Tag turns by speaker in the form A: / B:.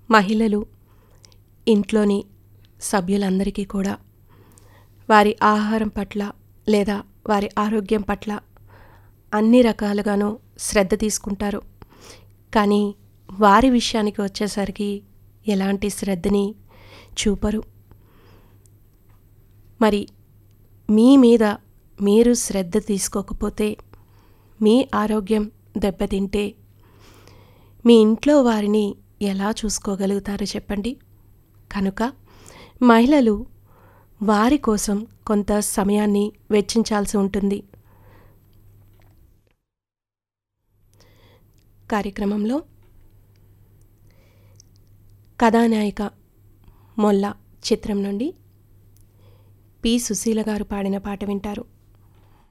A: మహిళలు ఇంట్లోని సభ్యులందరికీ కూడా వారి ఆహారం పట్ల లేదా వారి ఆరోగ్యం పట్ల అన్ని రకాలుగాను శ్రద్ధ తీసుకుంటారు కానీ వారి విషయానికి వచ్చేసరికి ఎలాంటి శ్రద్ధని చూపరు మరి మీ మీద మీరు శ్రద్ధ తీసుకోకపోతే మీ ఆరోగ్యం దెబ్బతింటే మీ ఇంట్లో వారిని ఎలా చూసుకోగలుగుతారో చెప్పండి కనుక మహిళలు వారి కోసం కొంత సమయాన్ని వెచ్చించాల్సి ఉంటుంది కార్యక్రమంలో కథానాయిక మొల్ల చిత్రం నుండి పి సుశీల గారు పాడిన పాట వింటారు